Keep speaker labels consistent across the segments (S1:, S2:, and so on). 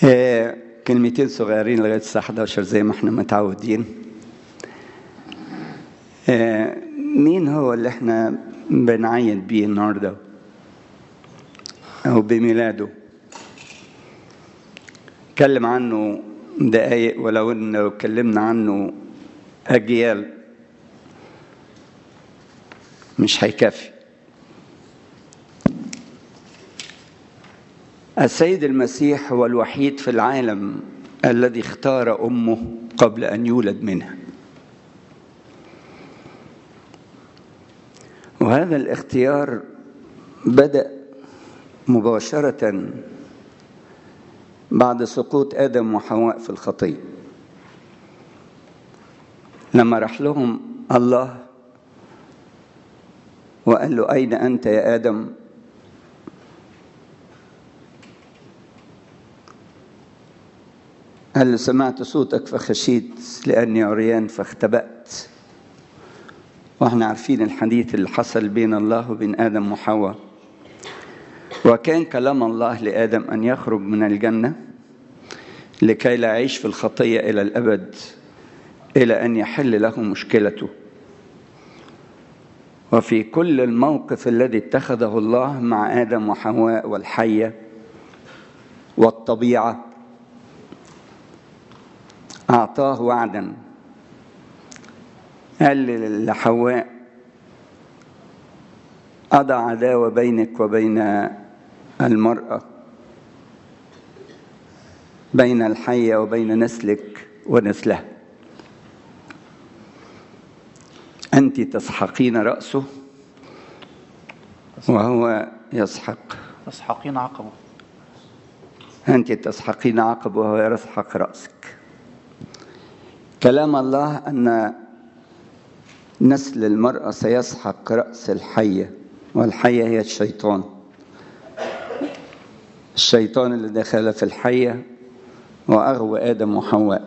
S1: آه، كلمتين صغيرين لغاية الساعة 11 زي ما احنا متعودين آه، مين هو اللي احنا بنعيد بيه النهارده أو بميلاده اتكلم عنه دقايق ولو ان لو اتكلمنا عنه أجيال مش هيكفي السيد المسيح هو الوحيد في العالم الذي اختار امه قبل ان يولد منها وهذا الاختيار بدا مباشره بعد سقوط ادم وحواء في الخطيه لما راح لهم الله وقال له اين انت يا ادم قال له سمعت صوتك فخشيت لأني عريان فاختبأت واحنا عارفين الحديث اللي حصل بين الله وبين آدم وحواء وكان كلام الله لآدم أن يخرج من الجنة لكي لا يعيش في الخطية إلى الأبد إلى أن يحل له مشكلته وفي كل الموقف الذي اتخذه الله مع آدم وحواء والحية والطبيعة أعطاه وعدا قال لحواء أضع عداوة بينك وبين المرأة بين الحية وبين نسلك ونسلها أنت تسحقين رأسه وهو يسحق
S2: تسحقين عقبه
S1: أنت تسحقين عقبه وهو يسحق رأسك كلام الله أن نسل المرأة سيسحق رأس الحية والحية هي الشيطان الشيطان اللي دخل في الحية وأغوى آدم وحواء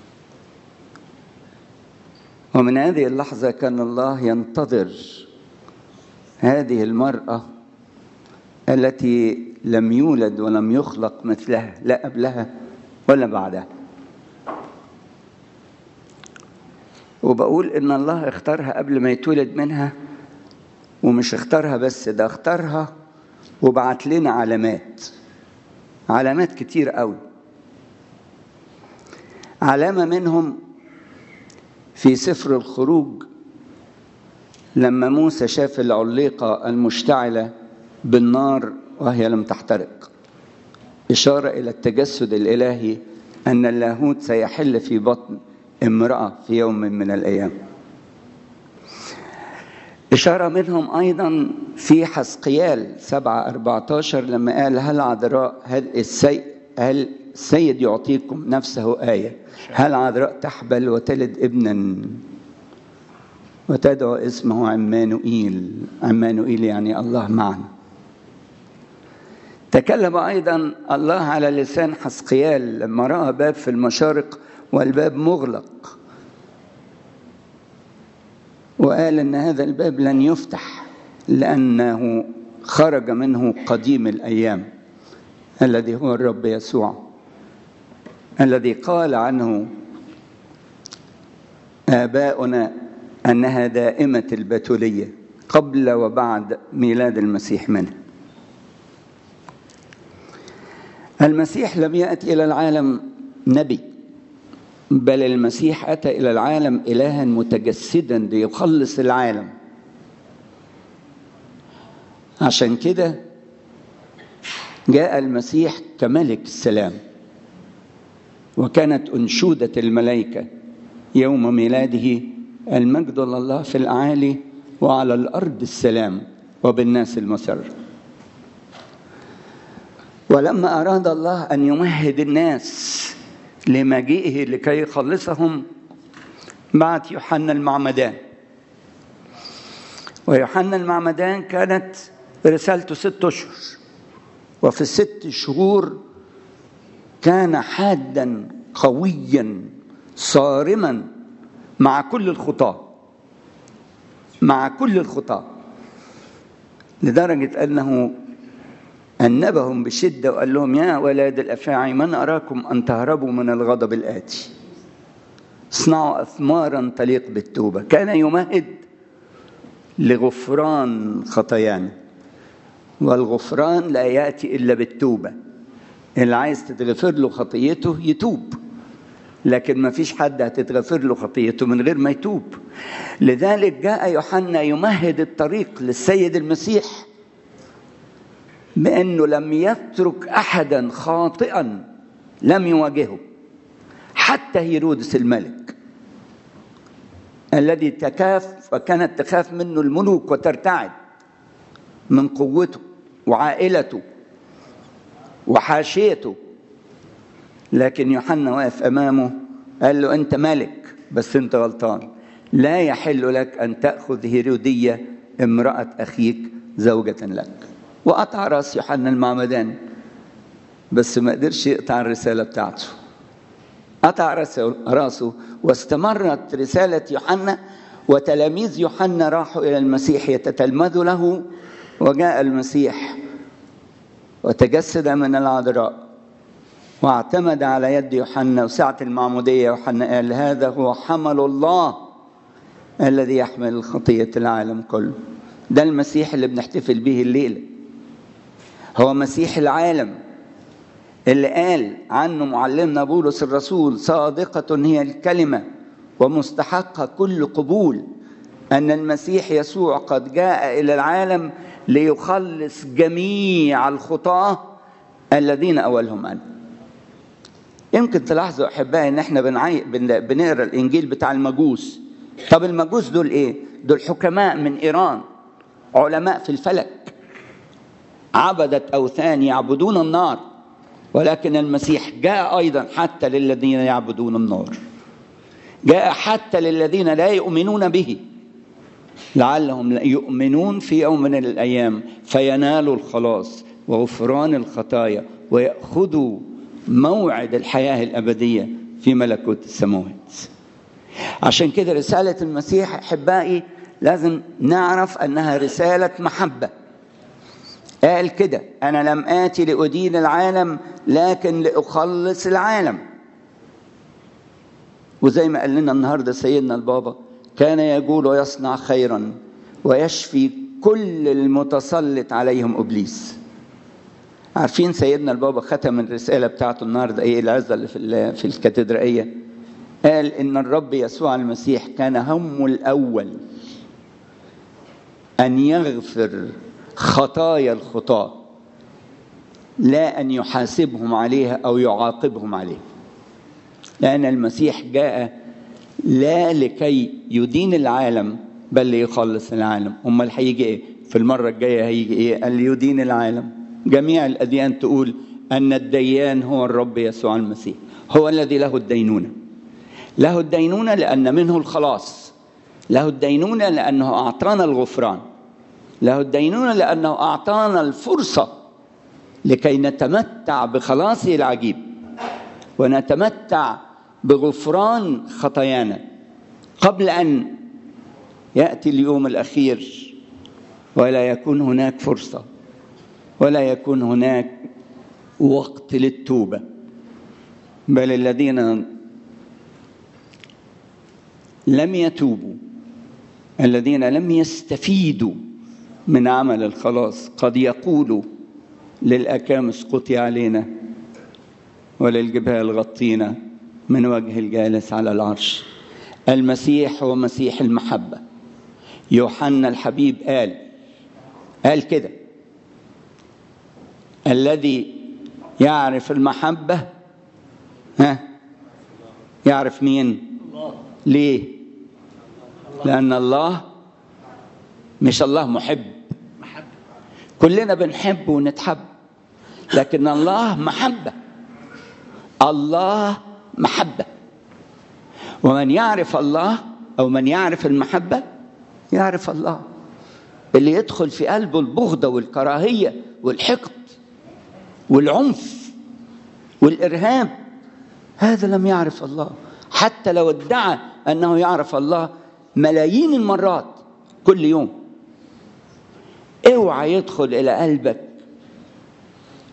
S1: ومن هذه اللحظة كان الله ينتظر هذه المرأة التي لم يولد ولم يخلق مثلها لا قبلها ولا بعدها وبقول ان الله اختارها قبل ما يتولد منها ومش اختارها بس ده اختارها وبعت لنا علامات علامات كتير قوي علامة منهم في سفر الخروج لما موسى شاف العليقة المشتعلة بالنار وهي لم تحترق إشارة إلى التجسد الإلهي أن اللاهوت سيحل في بطن امرأة في يوم من الأيام إشارة منهم أيضا في حسقيال سبعة أربعة عشر لما قال هل عذراء هل السيد هل السيد يعطيكم نفسه آية هل عذراء تحبل وتلد ابنا وتدعو اسمه عمانوئيل عمانوئيل يعني الله معنا تكلم أيضا الله على لسان حسقيال لما رأى باب في المشارق والباب مغلق وقال ان هذا الباب لن يفتح لانه خرج منه قديم الايام الذي هو الرب يسوع الذي قال عنه اباؤنا انها دائمه البتوليه قبل وبعد ميلاد المسيح منه المسيح لم ياتي الى العالم نبي بل المسيح اتى الى العالم الها متجسدا ليخلص العالم عشان كده جاء المسيح كملك السلام وكانت انشوده الملائكه يوم ميلاده المجد لله في الاعالي وعلى الارض السلام وبالناس المسر ولما اراد الله ان يمهد الناس لمجيئه لكي يخلصهم بعت يوحنا المعمدان ويوحنا المعمدان كانت رسالته ست اشهر وفي الست شهور كان حادا قويا صارما مع كل الخطاه مع كل الخطاه لدرجه انه أنبهم بشدة وقال لهم يا أولاد الأفاعي من أراكم أن تهربوا من الغضب الآتي اصنعوا أثمارا تليق بالتوبة كان يمهد لغفران خطايانا والغفران لا يأتي إلا بالتوبة اللي عايز تتغفر له خطيته يتوب لكن ما فيش حد هتتغفر له خطيته من غير ما يتوب لذلك جاء يوحنا يمهد الطريق للسيد المسيح بأنه لم يترك أحدا خاطئا لم يواجهه حتى هيرودس الملك الذي تكاف وكانت تخاف منه الملوك وترتعد من قوته وعائلته وحاشيته لكن يوحنا واقف امامه قال له انت ملك بس انت غلطان لا يحل لك ان تاخذ هيروديه امراه اخيك زوجه لك وقطع راس يوحنا المعمدان بس ما قدرش يقطع الرساله بتاعته قطع راسه واستمرت رساله يوحنا وتلاميذ يوحنا راحوا الى المسيح يتتلمذوا له وجاء المسيح وتجسد من العذراء واعتمد على يد يوحنا وساعة المعمودية يوحنا قال هذا هو حمل الله الذي يحمل خطية العالم كله ده المسيح اللي بنحتفل به الليلة هو مسيح العالم اللي قال عنه معلمنا بولس الرسول صادقة هي الكلمة ومستحقة كل قبول أن المسيح يسوع قد جاء إلى العالم ليخلص جميع الخطاة الذين أولهم أنا يمكن تلاحظوا أحبائي إن إحنا بنعي... بن... بنقرأ الإنجيل بتاع المجوس طب المجوس دول إيه؟ دول حكماء من إيران علماء في الفلك عبدة أوثان يعبدون النار ولكن المسيح جاء أيضا حتى للذين يعبدون النار جاء حتى للذين لا يؤمنون به لعلهم يؤمنون في يوم من الأيام فينالوا الخلاص وغفران الخطايا ويأخذوا موعد الحياة الأبدية في ملكوت السماوات عشان كده رسالة المسيح أحبائي لازم نعرف أنها رسالة محبة قال كده أنا لم آتي لأدين العالم لكن لأخلص العالم وزي ما قال لنا النهارده سيدنا البابا كان يقول ويصنع خيرا ويشفي كل المتسلط عليهم ابليس عارفين سيدنا البابا ختم الرساله بتاعته النهارده ايه العزه اللي في في الكاتدرائيه قال ان الرب يسوع المسيح كان همه الاول ان يغفر خطايا الخطاه لا ان يحاسبهم عليها او يعاقبهم عليها لان المسيح جاء لا لكي يدين العالم بل ليخلص العالم امال هيجي ايه في المره الجايه هيجي ايه قال يدين العالم جميع الاديان تقول ان الديان هو الرب يسوع المسيح هو الذي له الدينونه له الدينونه لان منه الخلاص له الدينونه لانه اعطانا الغفران له الدينونه لانه اعطانا الفرصه لكي نتمتع بخلاصه العجيب ونتمتع بغفران خطايانا قبل ان ياتي اليوم الاخير ولا يكون هناك فرصه ولا يكون هناك وقت للتوبه بل الذين لم يتوبوا الذين لم يستفيدوا من عمل الخلاص قد يقولوا للاكام اسقطي علينا وللجبال غطينا من وجه الجالس على العرش المسيح هو مسيح المحبة يوحنا الحبيب قال قال كده الذي يعرف المحبة ها يعرف مين ليه لأن الله مش الله محب كلنا بنحب ونتحب لكن الله محبة الله محبة ومن يعرف الله أو من يعرف المحبة يعرف الله اللي يدخل في قلبه البغضة والكراهية والحقد والعنف والإرهاب هذا لم يعرف الله حتى لو ادعى أنه يعرف الله ملايين المرات كل يوم اوعى يدخل إلى قلبك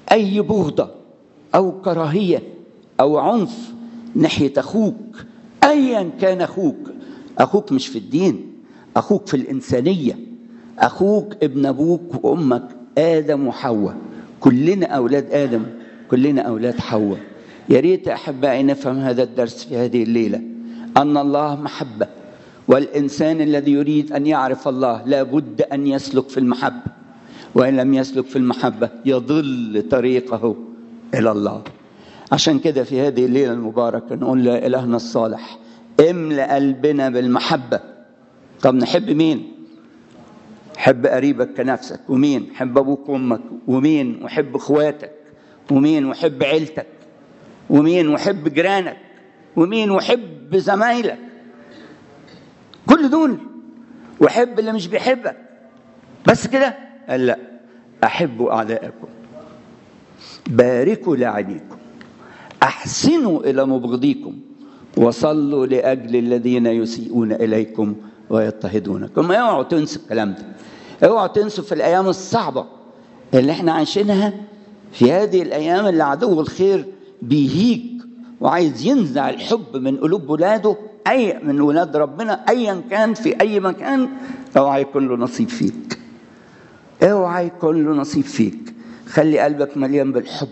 S1: اي بغضه او كراهيه او عنف ناحيه اخوك ايا كان اخوك اخوك مش في الدين اخوك في الانسانيه اخوك ابن ابوك وامك ادم وحواء كلنا اولاد ادم كلنا اولاد حواء يا ريت احبائي نفهم هذا الدرس في هذه الليله ان الله محبه والانسان الذي يريد ان يعرف الله لابد ان يسلك في المحبه وان لم يسلك في المحبه يضل طريقه الى الله عشان كده في هذه الليله المباركه نقول لالهنا الصالح املا قلبنا بالمحبه طب نحب مين حب قريبك كنفسك ومين حب ابوك وامك ومين وحب اخواتك ومين وحب عيلتك ومين وحب جيرانك ومين وحب زمايلك كل دول وحب اللي مش بيحبك بس كده قال لا احبوا اعدائكم باركوا لاعديكم احسنوا الى مبغضيكم وصلوا لاجل الذين يسيئون اليكم ويضطهدونكم اوعوا تنسوا الكلام ده اوعوا تنسوا في الايام الصعبه اللي احنا عايشينها في هذه الايام اللي عدو الخير بيهيج وعايز ينزع الحب من قلوب ولاده اي من ولاد ربنا ايا كان في اي مكان اوعى يكون له نصيب فيك اوعى يكون له نصيب فيك خلي قلبك مليان بالحب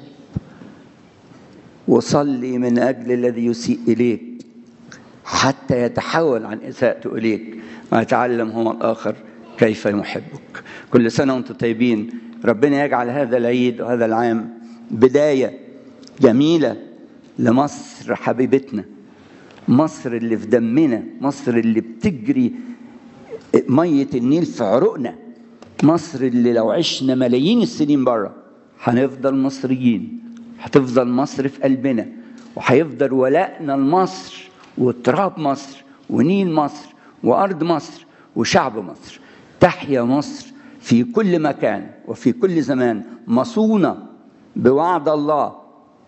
S1: وصلي من اجل الذي يسيء اليك حتى يتحول عن اساءته اليك ويتعلم هو الاخر كيف يحبك كل سنه وانتم طيبين ربنا يجعل هذا العيد وهذا العام بدايه جميله لمصر حبيبتنا مصر اللي في دمنا مصر اللي بتجري ميه النيل في عروقنا مصر اللي لو عشنا ملايين السنين بره هنفضل مصريين هتفضل مصر في قلبنا وهيفضل ولائنا لمصر وتراب مصر ونيل مصر وارض مصر وشعب مصر تحيا مصر في كل مكان وفي كل زمان مصونه بوعد الله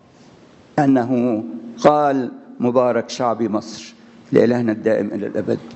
S1: انه قال مبارك شعب مصر لالهنا الدائم الى الابد